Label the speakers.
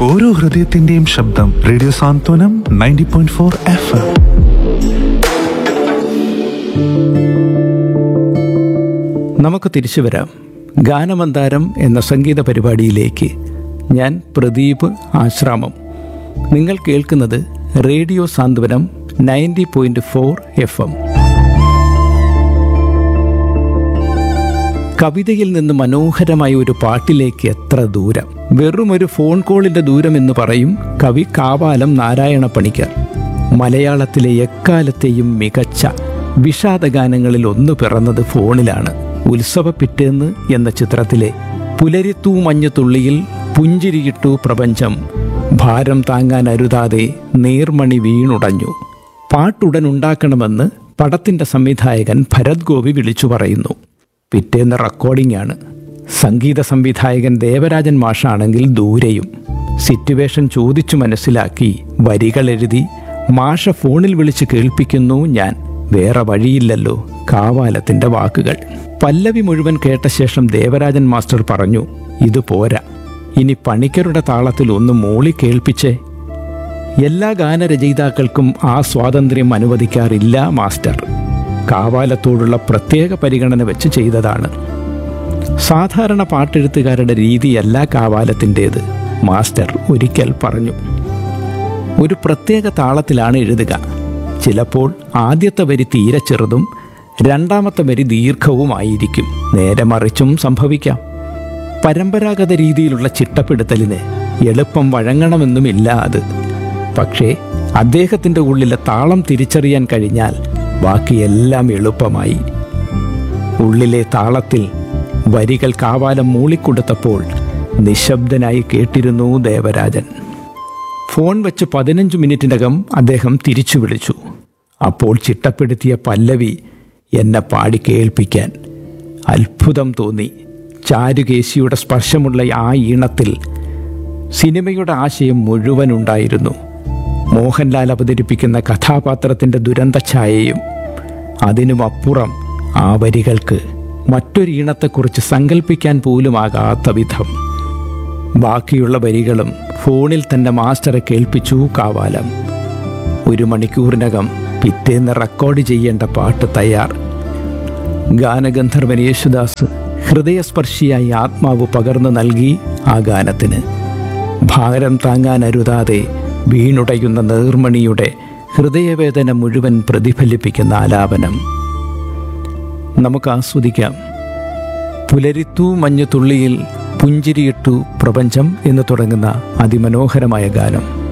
Speaker 1: ഓരോ ഹൃദയത്തിന്റെയും ശബ്ദം radio Santhwanam ninety point four F M
Speaker 2: നമുക്ക് തിരിച്ചു വരാം ഗാനമന്താരം എന്ന സംഗീത പരിപാടിയിലേക്ക് ഞാൻ പ്രദീപ് ആശ്രാമം നിങ്ങൾ കേൾക്കുന്നത് radio Santhwanam ninety point four F M കവിതയിൽ നിന്ന് മനോഹരമായ ഒരു പാട്ടിലേക്ക് എത്ര ദൂരം വെറും ഒരു ഫോൺ കോളിന്റെ ദൂരം എന്ന് പറയും കവി കാവാലം നാരായണ പണിക്കർ മലയാളത്തിലെ എക്കാലത്തെയും മികച്ച വിഷാദഗാനങ്ങളിൽ ഒന്ന് പിറന്നത് ഫോണിലാണ് ഉത്സവ പിറ്റേന്ന് എന്ന ചിത്രത്തിലെ പുലരിത്തൂ മഞ്ഞുതുള്ളിയിൽ പുഞ്ചിരിയിട്ടു പ്രപഞ്ചം ഭാരം താങ്ങാൻ അരുതാതെ നേർമണി വീണുടഞ്ഞു പാട്ടുടൻ ഉണ്ടാക്കണമെന്ന് പടത്തിന്റെ സംവിധായകൻ ഭരത് ഗോപി വിളിച്ചു പറയുന്നു പിറ്റേന്ന് റെക്കോർഡിംഗ് ആണ് സംഗീത സംവിധായകൻ ദേവരാജൻ മാഷാണെങ്കിൽ ദൂരെയും സിറ്റുവേഷൻ ചോദിച്ചു മനസ്സിലാക്കി വരികൾ എഴുതി മാഷ ഫോണിൽ വിളിച്ച് കേൾപ്പിക്കുന്നു ഞാൻ വേറെ വഴിയില്ലല്ലോ കാവാലത്തിന്റെ വാക്കുകൾ പല്ലവി മുഴുവൻ കേട്ട ശേഷം ദേവരാജൻ മാസ്റ്റർ പറഞ്ഞു ഇത് പോരാ ഇനി പണിക്കരുടെ താളത്തിൽ ഒന്ന് മൂളി കേൾപ്പിച്ചേ എല്ലാ ഗാനരചയിതാക്കൾക്കും ആ സ്വാതന്ത്ര്യം അനുവദിക്കാറില്ല മാസ്റ്റർ കാവാലത്തോടുള്ള പ്രത്യേക പരിഗണന വെച്ച് ചെയ്തതാണ് സാധാരണ പാട്ടെഴുത്തുകാരുടെ രീതിയല്ല കാവാലത്തിൻ്റേത് മാസ്റ്റർ ഒരിക്കൽ പറഞ്ഞു ഒരു പ്രത്യേക താളത്തിലാണ് എഴുതുക ചിലപ്പോൾ ആദ്യത്തെ വരി തീരെ ചെറുതും രണ്ടാമത്തെ വരി ദീർഘവുമായിരിക്കും നേരെ മറിച്ചും സംഭവിക്കാം പരമ്പരാഗത രീതിയിലുള്ള ചിട്ടപ്പെടുത്തലിന് എളുപ്പം വഴങ്ങണമെന്നുമില്ല അത് പക്ഷേ അദ്ദേഹത്തിൻ്റെ ഉള്ളിലെ താളം തിരിച്ചറിയാൻ കഴിഞ്ഞാൽ ബാക്കിയെല്ലാം എളുപ്പമായി ഉള്ളിലെ താളത്തിൽ വരികൾ കാവാലം മൂളിക്കൊടുത്തപ്പോൾ നിശബ്ദനായി കേട്ടിരുന്നു ദേവരാജൻ ഫോൺ വെച്ച് പതിനഞ്ച് മിനിറ്റിനകം അദ്ദേഹം തിരിച്ചു വിളിച്ചു അപ്പോൾ ചിട്ടപ്പെടുത്തിയ പല്ലവി എന്നെ പാടി കേൾപ്പിക്കാൻ അത്ഭുതം തോന്നി ചാരുകേശിയുടെ സ്പർശമുള്ള ആ ഈണത്തിൽ സിനിമയുടെ ആശയം മുഴുവൻ ഉണ്ടായിരുന്നു മോഹൻലാൽ അവതരിപ്പിക്കുന്ന കഥാപാത്രത്തിൻ്റെ ദുരന്തഛായയും അതിനുമപ്പുറം ആ വരികൾക്ക് മറ്റൊരു ഈണത്തെക്കുറിച്ച് സങ്കല്പിക്കാൻ പോലുമാകാത്ത വിധം ബാക്കിയുള്ള വരികളും ഫോണിൽ തന്നെ മാസ്റ്ററെ കേൾപ്പിച്ചു കാവാലം ഒരു മണിക്കൂറിനകം പിറ്റേന്ന് റെക്കോർഡ് ചെയ്യേണ്ട പാട്ട് തയ്യാർ ഗാനഗന്ധർവൻ യേശുദാസ് ഹൃദയസ്പർശിയായി ആത്മാവ് പകർന്നു നൽകി ആ ഗാനത്തിന് ഭാരം താങ്ങാൻ അരുതാതെ വീണുടയുന്ന നേർമണിയുടെ ഹൃദയവേദന മുഴുവൻ പ്രതിഫലിപ്പിക്കുന്ന ആലാപനം നമുക്ക് ആസ്വദിക്കാം പുലരിത്തു മഞ്ഞുതുള്ളിയിൽ പുഞ്ചിരിയിട്ടു പ്രപഞ്ചം എന്ന് തുടങ്ങുന്ന അതിമനോഹരമായ ഗാനം